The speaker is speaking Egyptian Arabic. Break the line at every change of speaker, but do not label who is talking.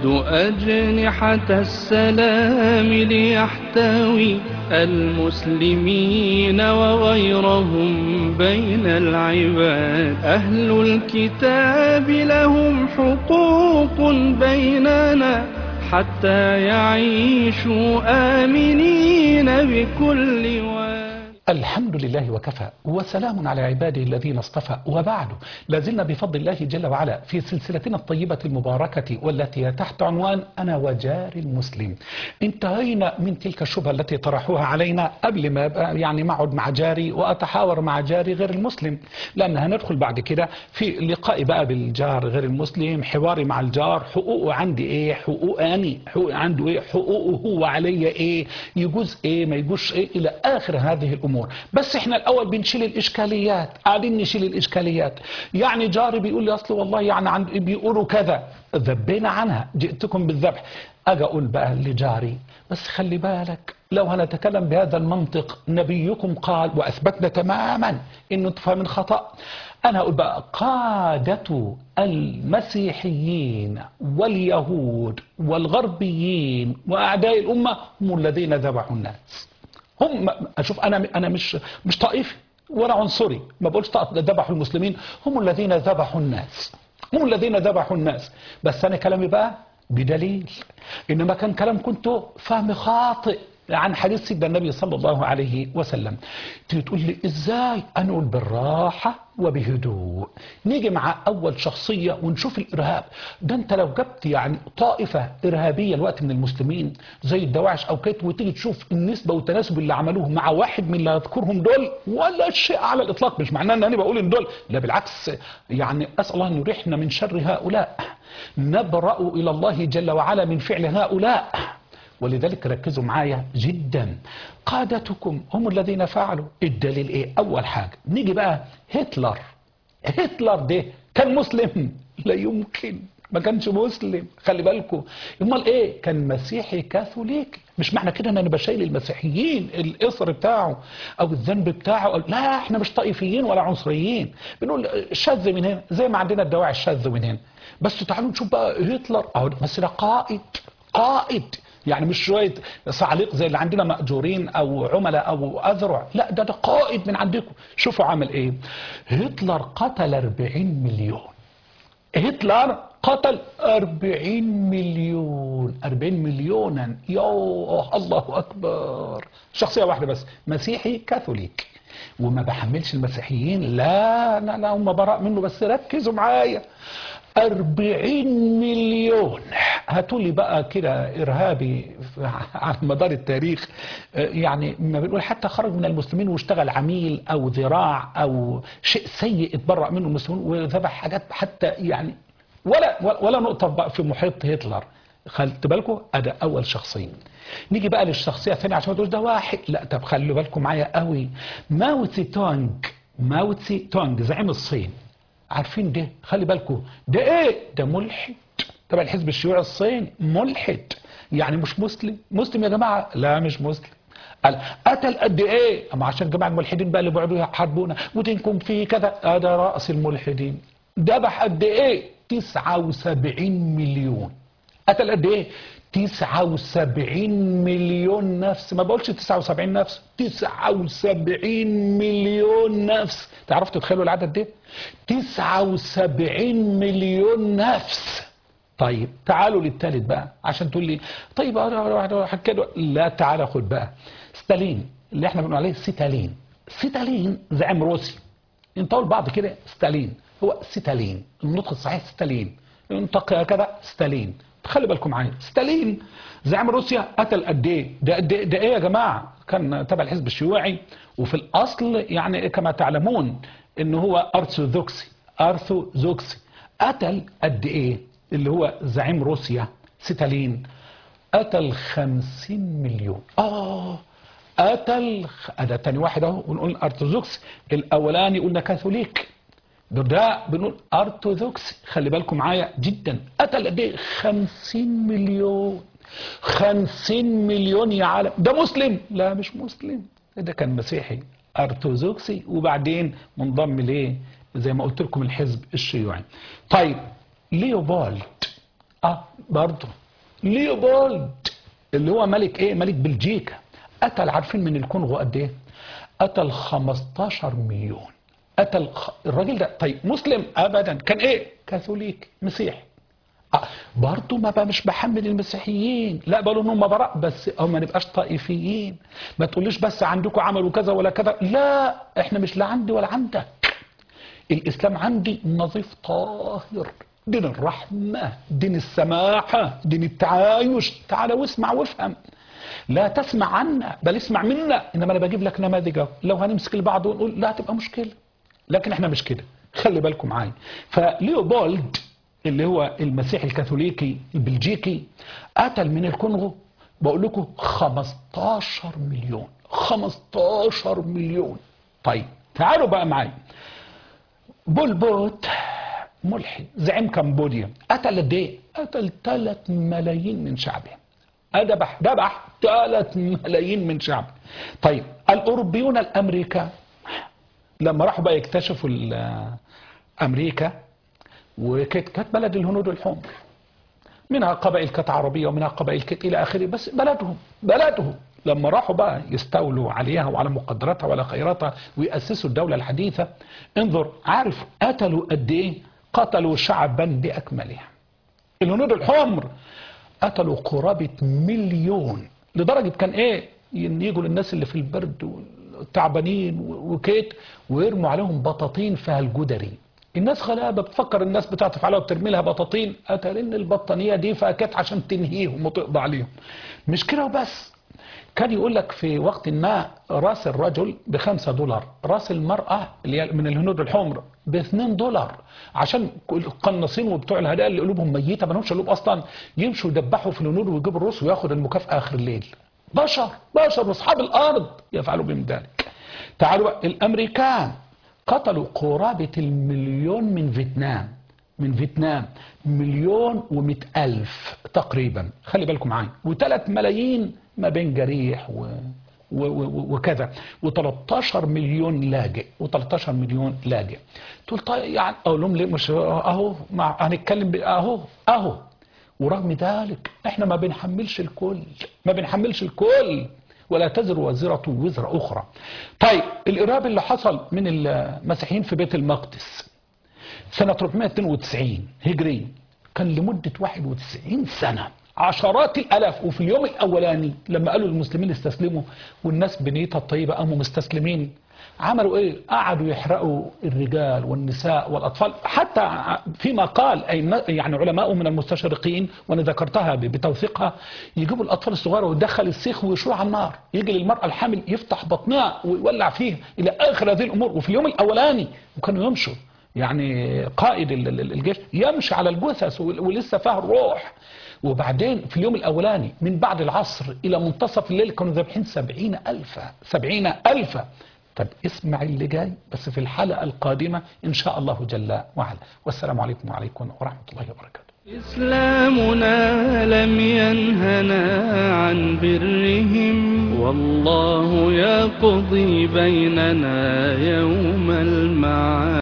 يمد أجنحة السلام ليحتوي المسلمين وغيرهم بين العباد أهل الكتاب لهم حقوق بيننا حتى يعيشوا آمنين بكل واد
الحمد لله وكفى وسلام على عباده الذين اصطفى وبعد لازلنا بفضل الله جل وعلا في سلسلتنا الطيبة المباركة والتي هي تحت عنوان أنا وجاري المسلم انتهينا من تلك الشبهة التي طرحوها علينا قبل ما أبقى يعني ما أقعد مع جاري وأتحاور مع جاري غير المسلم لأن هندخل بعد كده في لقائي بقى بالجار غير المسلم حواري مع الجار حقوقه عندي إيه حقوق أني حقوق عنده إيه حقوقه هو عليا إيه يجوز إيه ما يجوز إيه إلى آخر هذه الأمور بس احنا الاول بنشيل الاشكاليات قاعدين نشيل الاشكاليات يعني جاري بيقول لي اصل والله يعني عند بيقولوا كذا ذبينا عنها جئتكم بالذبح اجي اقول بقى لجاري بس خلي بالك لو هنتكلم بهذا المنطق نبيكم قال واثبتنا تماما انه تفهم من خطا انا اقول بقى قاده المسيحيين واليهود والغربيين واعداء الامه هم الذين ذبحوا الناس هم اشوف انا انا مش مش طائفي ولا عنصري ما بقولش ذبحوا المسلمين هم الذين ذبحوا الناس هم الذين ذبحوا الناس بس انا كلامي بقى بدليل انما كان كلام كنت فهم خاطئ عن حديث سيدنا النبي صلى الله عليه وسلم تيجي تقول لي ازاي انقول بالراحه وبهدوء نيجي مع اول شخصيه ونشوف الارهاب ده انت لو جبت يعني طائفه ارهابيه الوقت من المسلمين زي الدواعش او كده وتيجي تشوف النسبه والتناسب اللي عملوه مع واحد من اللي هذكرهم دول ولا شيء على الاطلاق مش معناه ان انا بقول ان دول لا بالعكس يعني اسال الله ان يريحنا من شر هؤلاء نبرأ الى الله جل وعلا من فعل هؤلاء ولذلك ركزوا معايا جدا قادتكم هم الذين فعلوا الدليل ايه اول حاجة نيجي بقى هتلر هتلر ده كان مسلم لا يمكن ما كانش مسلم خلي بالكم امال ايه كان مسيحي كاثوليكي مش معنى كده ان انا بشيل المسيحيين الاثر بتاعه او الذنب بتاعه أو لا احنا مش طائفيين ولا عنصريين بنقول شاذ من هنا زي ما عندنا الدواعي الشاذ من هنا بس تعالوا نشوف بقى هتلر اهو بس ده قائد قائد يعني مش شوية صعاليق زي اللي عندنا مأجورين أو عملاء أو أذرع لا ده ده قائد من عندكم شوفوا عمل إيه هتلر قتل 40 مليون هتلر قتل 40 مليون 40 مليونا يوه الله أكبر شخصية واحدة بس مسيحي كاثوليك وما بحملش المسيحيين لا لا لا هم براء منه بس ركزوا معايا أربعين مليون هاتوا لي بقى كده إرهابي على مدار التاريخ يعني ما بنقول حتى خرج من المسلمين واشتغل عميل أو ذراع أو شيء سيء اتبرأ منه المسلمين وذبح حاجات حتى يعني ولا ولا نقطة بقى في محيط هتلر خدت بالكم أدا أول شخصين نيجي بقى للشخصية الثانية عشان ما تقولش ده واحد لا طب خلوا بالكم معايا قوي ماو تسي تونج ماو تسي تونج زعيم الصين عارفين ده خلي بالكم ده ايه ده ملحد تبع الحزب الشيوعي الصيني ملحد يعني مش مسلم مسلم يا جماعه لا مش مسلم قال قتل قد ايه اما عشان جماعه الملحدين بقى اللي بيقعدوا يحاربونا ودينكم فيه كذا هذا راس الملحدين ذبح قد ايه 79 مليون قتل قد ايه 79 مليون نفس ما بقولش 79 نفس 79 مليون نفس تعرفوا تتخيلوا العدد ده 79 مليون نفس طيب تعالوا للثالث بقى عشان تقول لي طيب كده لا تعالى خد بقى ستالين اللي احنا بنقول عليه ستالين ستالين زعيم روسي ينطول بعض كده ستالين هو ستالين النطق الصحيح ستالين ينطق كده ستالين خلي بالكم معايا ستالين زعيم روسيا قتل قد ايه ده قد ايه ده ايه يا جماعه كان تبع الحزب الشيوعي وفي الاصل يعني كما تعلمون ان هو ارثوذكسي ارثوذكسي قتل قد ايه اللي هو زعيم روسيا ستالين قتل 50 مليون اه قتل ده تاني واحد اهو ونقول ارثوذكسي الاولاني قلنا كاثوليك ده بنقول ارثوذكسي خلي بالكم معايا جدا قتل قد ايه 50 مليون 50 مليون يا عالم ده مسلم لا مش مسلم ده كان مسيحي ارثوذكسي وبعدين منضم ليه زي ما قلت لكم الحزب الشيوعي طيب ليوبولد اه برضه ليوبولد اللي هو ملك ايه ملك بلجيكا قتل عارفين من الكونغو قد ايه قتل 15 مليون قتل خ... الراجل ده طيب مسلم ابدا كان ايه كاثوليك مسيحي آه برضه ما بقى مش بحمل المسيحيين لا بقول انهم براء بس او ما نبقاش طائفيين ما تقوليش بس عندكم عملوا كذا ولا كذا لا احنا مش لا عندي ولا عندك الإسلام عندي نظيف طاهر دين الرحمة دين السماحة دين التعايش تعال واسمع وافهم لا تسمع عنا بل اسمع منا إنما أنا بجيب لك نماذج أهو. لو هنمسك لبعض ونقول لا هتبقى مشكلة لكن احنا مش كده خلي بالكم معايا فليوبولد اللي هو المسيح الكاثوليكي البلجيكي قتل من الكونغو بقول لكم 15 مليون 15 مليون طيب تعالوا بقى معايا بول بوت ملحد زعيم كمبوديا قتل قد ايه؟ قتل 3 ملايين من شعبه ذبح ذبح 3 ملايين من شعبه طيب الاوروبيون الامريكان لما راحوا بقى يكتشفوا ال- امريكا وكانت كانت بلد الهنود الحمر منها قبائل كانت عربيه ومنها قبائل كانت الى اخره بس بلدهم بلدهم لما راحوا بقى يستولوا عليها وعلى مقدراتها وعلى خيراتها ويأسسوا الدولة الحديثة انظر عارف قتلوا قد ايه قتلوا شعبا بأكملها الهنود الحمر قتلوا قرابة مليون لدرجة كان ايه ين- يجوا للناس اللي في البرد والتعبانين و- وكيت ويرموا عليهم بطاطين فيها الجدري الناس غلابة بتفكر الناس بتعطف عليها وبترمي لها بطاطين اتارين البطانية دي فكانت عشان تنهيهم وتقضي عليهم مش كده وبس كان يقول لك في وقت ما راس الرجل بخمسة دولار راس المرأة اللي هي من الهنود الحمر باثنين دولار عشان القناصين وبتوع الهدايا اللي قلوبهم ميتة ما لهمش قلوب أصلا يمشوا يدبحوا في الهنود ويجيبوا الروس وياخد المكافأة آخر الليل بشر بشر واصحاب الأرض يفعلوا بهم ذلك تعالوا بقى، الأمريكان قتلوا قرابة المليون من فيتنام من فيتنام مليون ومئة ألف تقريبا خلي بالكم معايا وثلاث ملايين ما بين جريح و... و... و... وكذا و13 مليون لاجئ و13 مليون لاجئ تقول طيب يعني اقول لهم ليه مش اهو مع... هنتكلم ب... اهو اهو ورغم ذلك احنا ما بنحملش الكل ما بنحملش الكل ولا تزر وازرة وزر أخرى طيب الإرهاب اللي حصل من المسيحيين في بيت المقدس سنة 492 هجري كان لمدة 91 سنة عشرات الألاف وفي اليوم الأولاني لما قالوا المسلمين استسلموا والناس بنيتها الطيبة قاموا مستسلمين عملوا ايه قعدوا يحرقوا الرجال والنساء والاطفال حتى فيما قال اي يعني علماء من المستشرقين وانا ذكرتها بتوثيقها يجيبوا الاطفال الصغار ويدخل السيخ ويشوه على النار يجي للمراه الحامل يفتح بطنها ويولع فيها الى اخر هذه الامور وفي اليوم الاولاني وكانوا يمشوا يعني قائد ال- ال- الجيش يمشي على الجثث ول- ولسه فيها الروح وبعدين في اليوم الأولاني من بعد العصر إلى منتصف الليل كانوا ذابحين سبعين ألفا سبعين ألفا طب اسمع اللي جاي بس في الحلقة القادمة إن شاء الله جل وعلا والسلام عليكم وعليكم ورحمة الله وبركاته
إسلامنا لم ينهنا عن برهم والله يقضي بيننا يوم المعاد